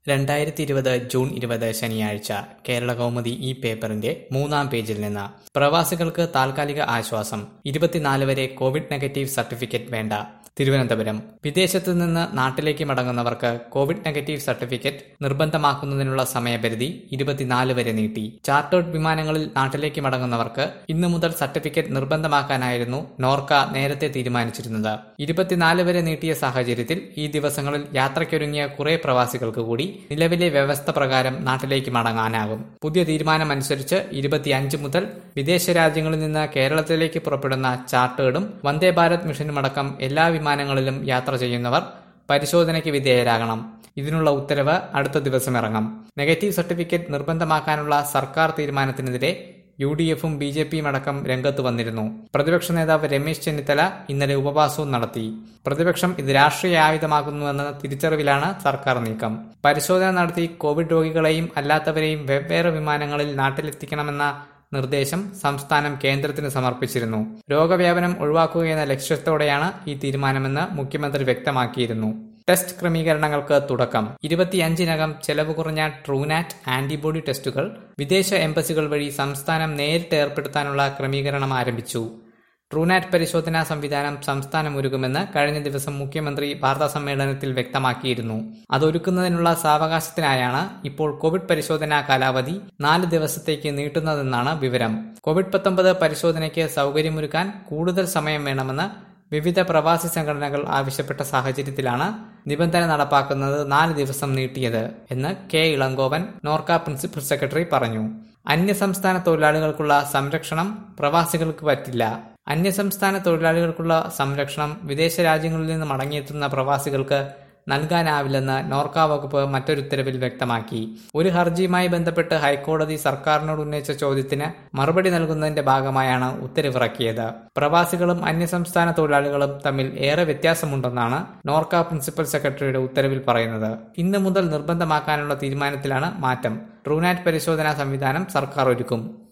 രണ്ടായിരത്തി ഇരുപത് ജൂൺ ഇരുപത് ശനിയാഴ്ച കേരള കൗമുദി ഈ പേപ്പറിന്റെ മൂന്നാം പേജിൽ നിന്ന് പ്രവാസികൾക്ക് താൽക്കാലിക ആശ്വാസം ഇരുപത്തിനാല് വരെ കോവിഡ് നെഗറ്റീവ് സർട്ടിഫിക്കറ്റ് വേണ്ട തിരുവനന്തപുരം വിദേശത്തു നിന്ന് നാട്ടിലേക്ക് മടങ്ങുന്നവർക്ക് കോവിഡ് നെഗറ്റീവ് സർട്ടിഫിക്കറ്റ് നിർബന്ധമാക്കുന്നതിനുള്ള സമയപരിധി ഇരുപത്തിനാല് വരെ നീട്ടി ചാർട്ടേഡ് വിമാനങ്ങളിൽ നാട്ടിലേക്ക് മടങ്ങുന്നവർക്ക് ഇന്നു മുതൽ സർട്ടിഫിക്കറ്റ് നിർബന്ധമാക്കാനായിരുന്നു നോർക്ക നേരത്തെ തീരുമാനിച്ചിരുന്നത് ഇരുപത്തിനാല് വരെ നീട്ടിയ സാഹചര്യത്തിൽ ഈ ദിവസങ്ങളിൽ യാത്രയ്ക്കൊരുങ്ങിയ കുറെ പ്രവാസികൾക്ക് കൂടി നിലവിലെ വ്യവസ്ഥ പ്രകാരം നാട്ടിലേക്ക് മടങ്ങാനാകും പുതിയ തീരുമാനമനുസരിച്ച് ഇരുപത്തിയഞ്ച് മുതൽ വിദേശ രാജ്യങ്ങളിൽ നിന്ന് കേരളത്തിലേക്ക് പുറപ്പെടുന്ന ചാർട്ടേഡും വന്ദേ ഭാരത് മിഷനുമടക്കം എല്ലാ വിമാനങ്ങളിലും യാത്ര ചെയ്യുന്നവർ പരിശോധനയ്ക്ക് വിധേയരാകണം ഇതിനുള്ള ഉത്തരവ് അടുത്ത ദിവസം ഇറങ്ങും നെഗറ്റീവ് സർട്ടിഫിക്കറ്റ് നിർബന്ധമാക്കാനുള്ള സർക്കാർ തീരുമാനത്തിനെതിരെ യു ഡി എഫും ബി ജെ പിയും അടക്കം രംഗത്ത് വന്നിരുന്നു പ്രതിപക്ഷ നേതാവ് രമേശ് ചെന്നിത്തല ഇന്നലെ ഉപവാസവും നടത്തി പ്രതിപക്ഷം ഇത് രാഷ്ട്രീയ ആയുധമാക്കുന്നുവെന്ന തിരിച്ചറിവിലാണ് സർക്കാർ നീക്കം പരിശോധന നടത്തി കോവിഡ് രോഗികളെയും അല്ലാത്തവരെയും വെവ്വേറെ വിമാനങ്ങളിൽ നാട്ടിലെത്തിക്കണമെന്ന നിർദ്ദേശം സംസ്ഥാനം കേന്ദ്രത്തിന് സമർപ്പിച്ചിരുന്നു രോഗവ്യാപനം ഒഴിവാക്കുകയെന്ന ലക്ഷ്യത്തോടെയാണ് ഈ തീരുമാനമെന്ന് മുഖ്യമന്ത്രി വ്യക്തമാക്കിയിരുന്നു ടെസ്റ്റ് ക്രമീകരണങ്ങൾക്ക് തുടക്കം ഇരുപത്തിയഞ്ചിനകം ചെലവ് കുറഞ്ഞ ട്രൂനാറ്റ് ആന്റിബോഡി ടെസ്റ്റുകൾ വിദേശ എംബസികൾ വഴി സംസ്ഥാനം നേരിട്ട് ഏർപ്പെടുത്താനുള്ള ക്രമീകരണം ആരംഭിച്ചു ട്രൂനാറ്റ് പരിശോധനാ സംവിധാനം സംസ്ഥാനം ഒരുക്കുമെന്ന് കഴിഞ്ഞ ദിവസം മുഖ്യമന്ത്രി വാർത്താസമ്മേളനത്തിൽ വ്യക്തമാക്കിയിരുന്നു അതൊരുക്കുന്നതിനുള്ള സാവകാശത്തിനായാണ് ഇപ്പോൾ കോവിഡ് പരിശോധനാ കാലാവധി നാല് ദിവസത്തേക്ക് നീട്ടുന്നതെന്നാണ് വിവരം കോവിഡ് പത്തൊമ്പത് പരിശോധനയ്ക്ക് സൗകര്യമൊരുക്കാൻ കൂടുതൽ സമയം വേണമെന്ന് വിവിധ പ്രവാസി സംഘടനകൾ ആവശ്യപ്പെട്ട സാഹചര്യത്തിലാണ് നിബന്ധന നടപ്പാക്കുന്നത് നാല് ദിവസം നീട്ടിയത് എന്ന് K Elangovan Norka principal secretary പറഞ്ഞു അന്യസംസ്ഥാന തൊഴിലാളികൾക്കുള്ള സംരക്ഷണം പ്രവാസികൾക്ക് പറ്റില്ല അന്യസംസ്ഥാന തൊഴിലാളികൾക്കുള്ള സംരക്ഷണം വിദേശ രാജ്യങ്ങളിൽ നിന്ന് മടങ്ങിയെത്തുന്ന പ്രവാസികൾക്ക് നൽകാനാവില്ലെന്ന് നോർക്ക വകുപ്പ് മറ്റൊരുത്തരവിൽ വ്യക്തമാക്കി ഒരു ഹർജിയുമായി ബന്ധപ്പെട്ട് ഹൈക്കോടതി സർക്കാരിനോട് ഉന്നയിച്ച ചോദ്യത്തിന് മറുപടി നൽകുന്നതിന്റെ ഭാഗമായാണ് ഉത്തരവിറക്കിയത് പ്രവാസികളും അന്യസംസ്ഥാന തൊഴിലാളികളും തമ്മിൽ ഏറെ വ്യത്യാസമുണ്ടെന്നാണ് നോർക്ക പ്രിൻസിപ്പൽ സെക്രട്ടറിയുടെ ഉത്തരവിൽ പറയുന്നത് ഇന്നു മുതൽ നിർബന്ധമാക്കാനുള്ള തീരുമാനത്തിലാണ് മാറ്റം ട്രൂനാറ്റ് പരിശോധനാ സംവിധാനം സർക്കാർ ഒരുക്കും